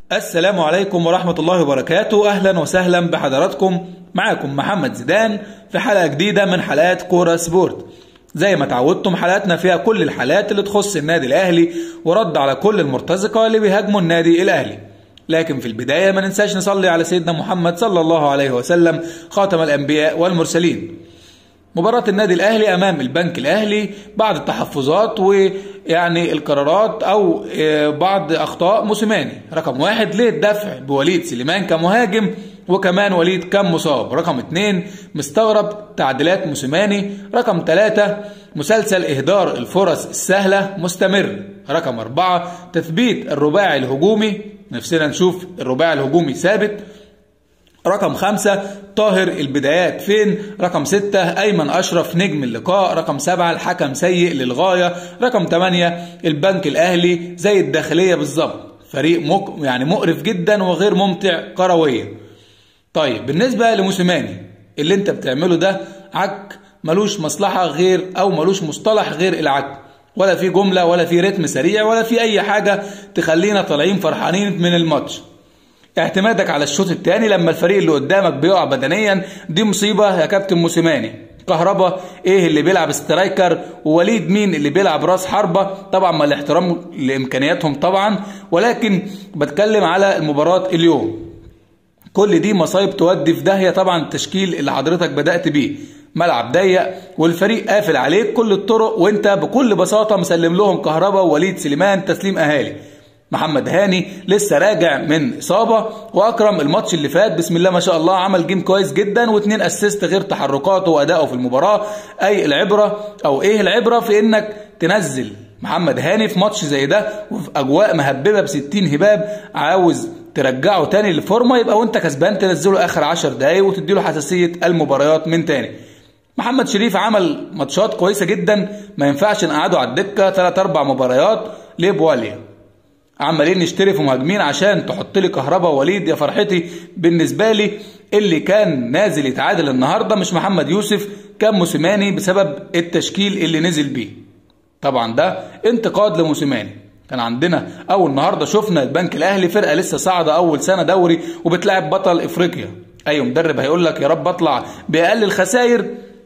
السلام عليكم ورحمة الله وبركاته أهلا وسهلا بحضراتكم معاكم محمد زيدان في حلقة جديدة من حلقات كورة سبورت زي ما تعودتم حلقاتنا فيها كل الحالات اللي تخص النادي الأهلي ورد على كل المرتزقة اللي بيهاجموا النادي الأهلي لكن في البداية ما ننساش نصلي على سيدنا محمد صلى الله عليه وسلم خاتم الأنبياء والمرسلين مباراة النادي الأهلي أمام البنك الأهلي بعد التحفظات ويعني القرارات أو بعض أخطاء موسيماني رقم واحد ليه الدفع بوليد سليمان كمهاجم وكمان وليد كم مصاب رقم اتنين مستغرب تعديلات موسيماني رقم تلاتة مسلسل إهدار الفرص السهلة مستمر رقم أربعة تثبيت الرباعي الهجومي نفسنا نشوف الرباعي الهجومي ثابت رقم خمسة طاهر البدايات فين رقم ستة أيمن أشرف نجم اللقاء رقم سبعة الحكم سيء للغاية رقم تمانية البنك الأهلي زي الداخلية بالظبط فريق مك... يعني مقرف جدا وغير ممتع كرويا طيب بالنسبة لموسيماني اللي انت بتعمله ده عك ملوش مصلحة غير أو ملوش مصطلح غير العك ولا في جملة ولا في رتم سريع ولا في أي حاجة تخلينا طالعين فرحانين من الماتش اعتمادك على الشوط الثاني لما الفريق اللي قدامك بيقع بدنيا دي مصيبه يا كابتن موسيماني كهربا ايه اللي بيلعب سترايكر ووليد مين اللي بيلعب راس حربه طبعا مع الاحترام لامكانياتهم طبعا ولكن بتكلم على المباراه اليوم كل دي مصايب تودي في داهيه طبعا التشكيل اللي حضرتك بدات بيه ملعب ضيق والفريق قافل عليك كل الطرق وانت بكل بساطه مسلم لهم كهربا ووليد سليمان تسليم اهالي محمد هاني لسه راجع من اصابه واكرم الماتش اللي فات بسم الله ما شاء الله عمل جيم كويس جدا واثنين اسيست غير تحركاته وادائه في المباراه اي العبره او ايه العبره في انك تنزل محمد هاني في ماتش زي ده وفي اجواء مهببه ب 60 هباب عاوز ترجعه تاني للفورمه يبقى وانت كسبان تنزله اخر 10 دقايق وتديله حساسيه المباريات من تاني محمد شريف عمل ماتشات كويسه جدا ما ينفعش نقعده على الدكه 3 4 مباريات ليه بواليا عمالين نشتري في مهاجمين عشان تحط لي كهربا ووليد يا فرحتي بالنسبه لي اللي كان نازل يتعادل النهارده مش محمد يوسف كان موسيماني بسبب التشكيل اللي نزل بيه طبعا ده انتقاد لموسيماني كان عندنا اول النهارده شفنا البنك الاهلي فرقه لسه صاعده اول سنه دوري وبتلعب بطل افريقيا اي مدرب هيقول لك يا رب اطلع باقل الخسائر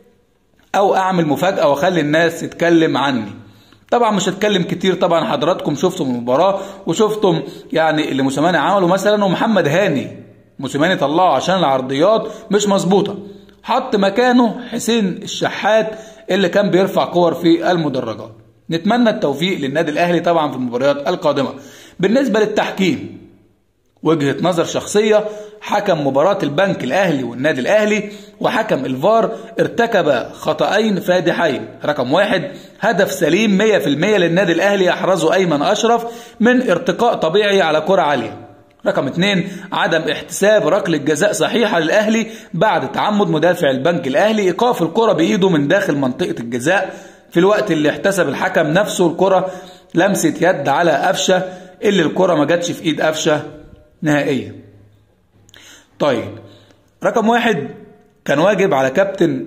او اعمل مفاجاه واخلي الناس تتكلم عني طبعا مش هتكلم كتير طبعا حضراتكم شفتم المباراه وشفتم يعني اللي موسيماني عمله مثلا ومحمد هاني موسيماني طلعه عشان العرضيات مش مظبوطه حط مكانه حسين الشحات اللي كان بيرفع كور في المدرجات نتمنى التوفيق للنادي الاهلي طبعا في المباريات القادمه بالنسبه للتحكيم وجهه نظر شخصيه حكم مباراة البنك الأهلي والنادي الأهلي وحكم الفار ارتكب خطأين فادحين رقم واحد هدف سليم 100% للنادي الأهلي أحرزه أيمن أشرف من ارتقاء طبيعي على كرة عالية رقم اثنين عدم احتساب ركلة جزاء صحيحة للأهلي بعد تعمد مدافع البنك الأهلي إيقاف الكرة بإيده من داخل منطقة الجزاء في الوقت اللي احتسب الحكم نفسه الكرة لمسة يد على قفشة اللي الكرة ما جاتش في إيد قفشة نهائيا طيب رقم واحد كان واجب على كابتن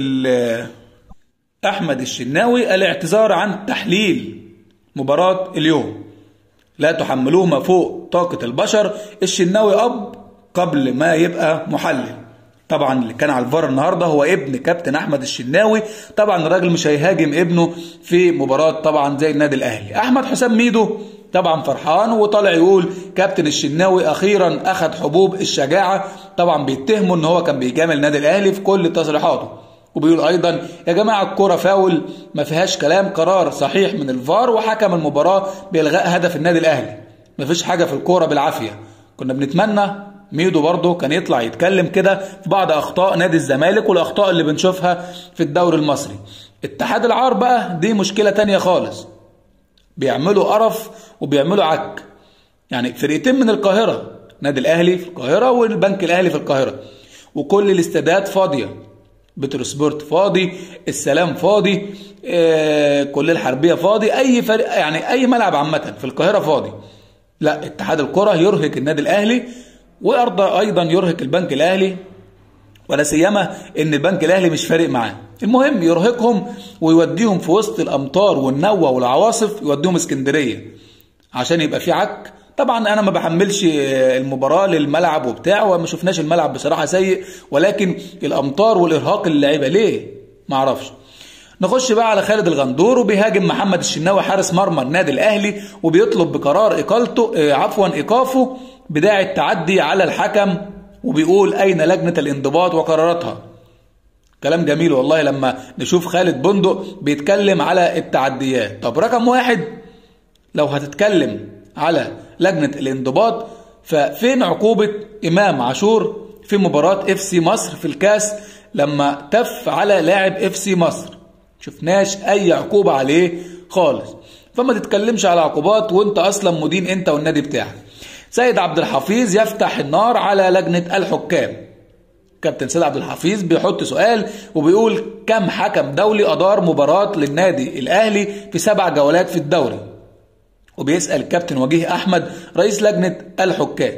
احمد الشناوي الاعتذار عن تحليل مباراة اليوم لا تحملوه ما فوق طاقة البشر الشناوي اب قبل ما يبقى محلل طبعا اللي كان على الفار النهارده هو ابن كابتن احمد الشناوي طبعا الراجل مش هيهاجم ابنه في مباراه طبعا زي النادي الاهلي احمد حسام ميدو طبعا فرحان وطالع يقول كابتن الشناوي اخيرا اخذ حبوب الشجاعه طبعا بيتهموا ان هو كان بيجامل النادي الاهلي في كل تصريحاته وبيقول ايضا يا جماعه الكره فاول ما فيهاش كلام قرار صحيح من الفار وحكم المباراه بالغاء هدف النادي الاهلي ما فيش حاجه في الكوره بالعافيه كنا بنتمنى ميدو برضه كان يطلع يتكلم كده في بعض اخطاء نادي الزمالك والاخطاء اللي بنشوفها في الدوري المصري اتحاد العار بقى دي مشكله تانية خالص بيعملوا قرف وبيعملوا عك يعني فرقتين من القاهره نادي الاهلي في القاهره والبنك الاهلي في القاهره وكل الاستادات فاضيه بتروسبورت فاضي السلام فاضي آه كل الحربيه فاضي اي فرق يعني اي ملعب عامه في القاهره فاضي لا اتحاد الكره يرهق النادي الاهلي وارضى ايضا يرهق البنك الاهلي ولا سيما ان البنك الاهلي مش فارق معاه المهم يرهقهم ويوديهم في وسط الامطار والنوة والعواصف يوديهم اسكندريه عشان يبقى في عك طبعا انا ما بحملش المباراه للملعب وبتاع وما شفناش الملعب بصراحه سيء ولكن الامطار والارهاق اللعيبه ليه ما اعرفش نخش بقى على خالد الغندور وبيهاجم محمد الشناوي حارس مرمى النادي الاهلي وبيطلب بقرار اقالته آه، عفوا ايقافه بداعي التعدي على الحكم وبيقول اين لجنه الانضباط وقراراتها كلام جميل والله لما نشوف خالد بندق بيتكلم على التعديات طب رقم واحد لو هتتكلم على لجنة الانضباط ففين عقوبة إمام عاشور في مباراة اف سي مصر في الكاس لما تف على لاعب اف سي مصر شفناش أي عقوبة عليه خالص فما تتكلمش على عقوبات وانت أصلا مدين انت والنادي بتاعك سيد عبد الحفيظ يفتح النار على لجنة الحكام كابتن سيد عبد الحفيظ بيحط سؤال وبيقول كم حكم دولي أدار مباراة للنادي الأهلي في سبع جولات في الدوري وبيسأل الكابتن وجيه أحمد رئيس لجنة الحكام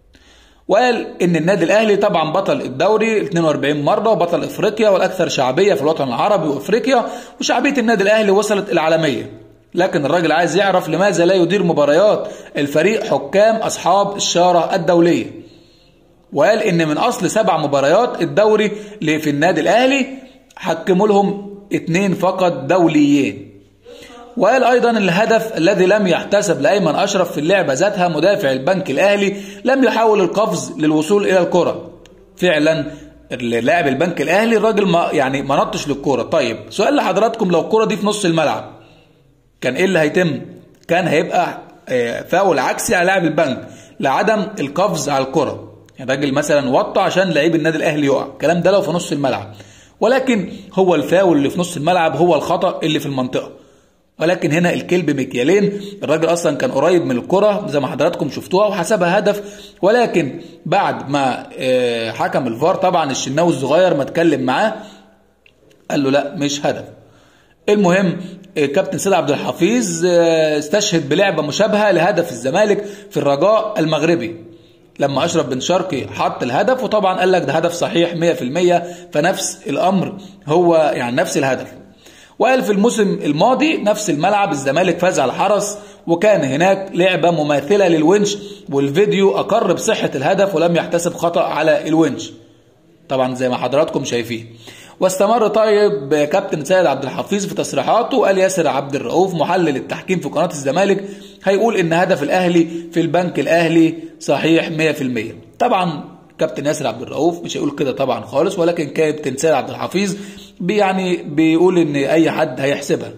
وقال ان النادي الاهلي طبعا بطل الدوري 42 مره وبطل افريقيا والاكثر شعبيه في الوطن العربي وافريقيا وشعبيه النادي الاهلي وصلت العالميه لكن الراجل عايز يعرف لماذا لا يدير مباريات الفريق حكام اصحاب الشاره الدوليه وقال ان من اصل سبع مباريات الدوري اللي في النادي الاهلي حكموا لهم اتنين فقط دوليين وقال ايضا الهدف الذي لم يحتسب لايمن اشرف في اللعبه ذاتها مدافع البنك الاهلي لم يحاول القفز للوصول الى الكره فعلا لاعب البنك الاهلي الراجل ما يعني ما نطش للكوره طيب سؤال لحضراتكم لو الكوره دي في نص الملعب كان ايه اللي هيتم كان هيبقى آه، فاول عكسي على لاعب البنك لعدم القفز على الكره يعني الراجل مثلا وطى عشان لعيب النادي الاهلي يقع الكلام ده لو في نص الملعب ولكن هو الفاول اللي في نص الملعب هو الخطا اللي في المنطقه ولكن هنا الكلب مكيالين الراجل اصلا كان قريب من الكره زي ما حضراتكم شفتوها وحسبها هدف ولكن بعد ما آه، حكم الفار طبعا الشناوي الصغير ما اتكلم معاه قال له لا مش هدف المهم آه، كابتن سيد عبد الحفيظ آه، استشهد بلعبه مشابهه لهدف الزمالك في الرجاء المغربي لما اشرف بن شرقي حط الهدف وطبعا قال لك ده هدف صحيح 100% فنفس الامر هو يعني نفس الهدف وقال في الموسم الماضي نفس الملعب الزمالك فاز على الحرس وكان هناك لعبة مماثلة للونش والفيديو أقر بصحة الهدف ولم يحتسب خطأ على الونش طبعا زي ما حضراتكم شايفين واستمر طيب كابتن سيد عبد الحفيظ في تصريحاته وقال ياسر عبد الرؤوف محلل التحكيم في قناة الزمالك هيقول ان هدف الاهلي في البنك الاهلي صحيح 100% طبعا كابتن ياسر عبد الرؤوف مش هيقول كده طبعا خالص ولكن كابتن سيد عبد الحفيظ بي يعني بيقول ان اي حد هيحسبها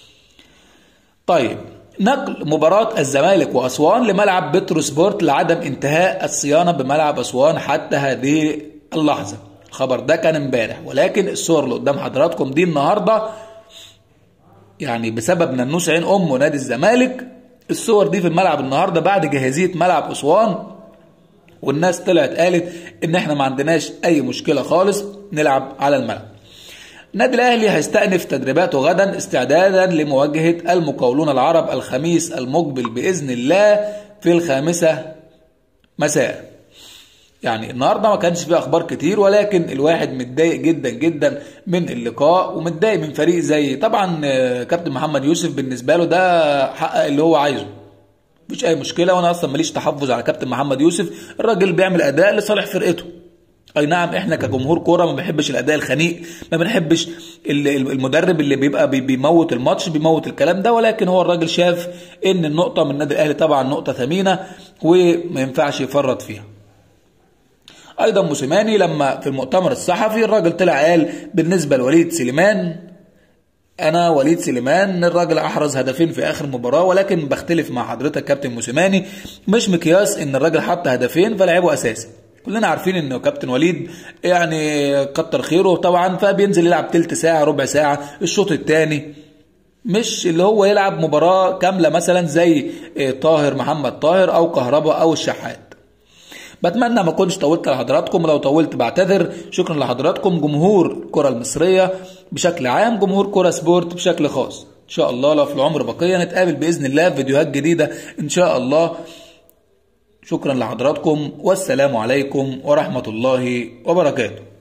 طيب نقل مباراة الزمالك وأسوان لملعب بترو سبورت لعدم انتهاء الصيانة بملعب أسوان حتى هذه اللحظة الخبر ده كان امبارح ولكن الصور اللي قدام حضراتكم دي النهارده يعني بسبب ننوس عين ام ونادي الزمالك الصور دي في الملعب النهارده بعد جاهزيه ملعب اسوان والناس طلعت قالت ان احنا ما عندناش اي مشكله خالص نلعب على الملعب النادي الاهلي هيستأنف تدريباته غدا استعدادا لمواجهه المقاولون العرب الخميس المقبل باذن الله في الخامسه مساء يعني النهارده ما كانش فيه اخبار كتير ولكن الواحد متضايق جدا جدا من اللقاء ومتضايق من فريق زي طبعا آه، كابتن محمد يوسف بالنسبه له ده حقق اللي هو عايزه مفيش اي مشكله وانا اصلا ماليش تحفظ على كابتن محمد يوسف الراجل بيعمل اداء لصالح فرقته اي نعم احنا كجمهور كوره ما بنحبش الاداء الخنيق ما بنحبش ال- ال- المدرب اللي بيبقى بي- بيموت الماتش بيموت الكلام ده ولكن هو الراجل شاف ان النقطه من النادي الاهلي طبعا نقطه ثمينه وما ينفعش يفرط فيها ايضا موسيماني لما في المؤتمر الصحفي الراجل طلع قال بالنسبه لوليد سليمان انا وليد سليمان الراجل احرز هدفين في اخر مباراه ولكن بختلف مع حضرتك كابتن موسيماني مش مقياس ان الراجل حط هدفين فلعبه اساسي كلنا عارفين ان كابتن وليد يعني كتر خيره طبعا فبينزل يلعب تلت ساعه ربع ساعه الشوط الثاني مش اللي هو يلعب مباراه كامله مثلا زي طاهر محمد طاهر او كهربا او الشحات بتمنى ما كنتش طولت على حضراتكم ولو طولت بعتذر شكرا لحضراتكم جمهور الكرة المصرية بشكل عام جمهور كرة سبورت بشكل خاص ان شاء الله لو في العمر بقية نتقابل بإذن الله في فيديوهات جديدة ان شاء الله شكرا لحضراتكم والسلام عليكم ورحمة الله وبركاته